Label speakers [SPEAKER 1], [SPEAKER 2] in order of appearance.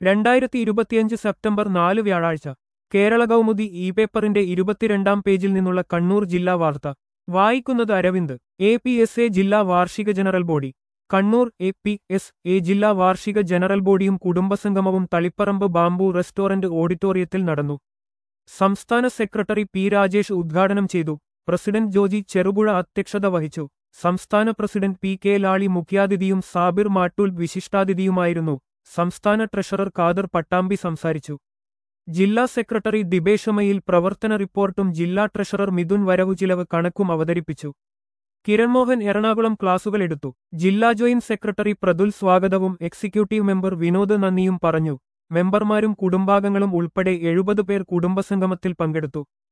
[SPEAKER 1] രണ്ടായിരത്തി ഇരുപത്തിയഞ്ച് സെപ്റ്റംബർ നാല് വ്യാഴാഴ്ച കേരള കൗമുദി ഇ പേപ്പറിന്റെ ഇരുപത്തിരണ്ടാം പേജിൽ നിന്നുള്ള കണ്ണൂർ ജില്ലാ വാർത്ത വായിക്കുന്നത് Aravind A P S A ജില്ലാ വാർഷിക general body Kannur A P S A ജില്ലാ വാർഷിക ജനറൽ ബോഡിയും കുടുംബസംഗമവും തളിപ്പറമ്പ് ബാംബു റെസ്റ്റോറന്റ് ഓഡിറ്റോറിയത്തിൽ നടന്നു സംസ്ഥാന സെക്രട്ടറി പി രാജേഷ് ഉദ്ഘാടനം ചെയ്തു പ്രസിഡന്റ് ജോജി ചെറുപുഴ അധ്യക്ഷത വഹിച്ചു സംസ്ഥാന പ്രസിഡന്റ് പി കെ ലാളി മുഖ്യാതിഥിയും സാബിർ മാട്ടൂൽ വിശിഷ്ടാതിഥിയുമായിരുന്നു സംസ്ഥാന ട്രഷറർ ഖാദർ പട്ടാമ്പി സംസാരിച്ചു ജില്ലാ സെക്രട്ടറി ദിബേഷമയിൽ പ്രവർത്തന റിപ്പോർട്ടും ജില്ലാ ട്രഷറർ മിഥുൻ വരവു ചിലവ് കണക്കും അവതരിപ്പിച്ചു കിരൺമോഹൻ എറണാകുളം ക്ലാസുകൾ എടുത്തു ജില്ലാ ജോയിന്റ് സെക്രട്ടറി പ്രതുൽ സ്വാഗതവും എക്സിക്യൂട്ടീവ് മെമ്പർ വിനോദ് നന്ദിയും പറഞ്ഞു മെമ്പർമാരും കുടുംബാംഗങ്ങളും ഉൾപ്പെടെ എഴുപത് പേർ കുടുംബസംഗമത്തിൽ പങ്കെടുത്തു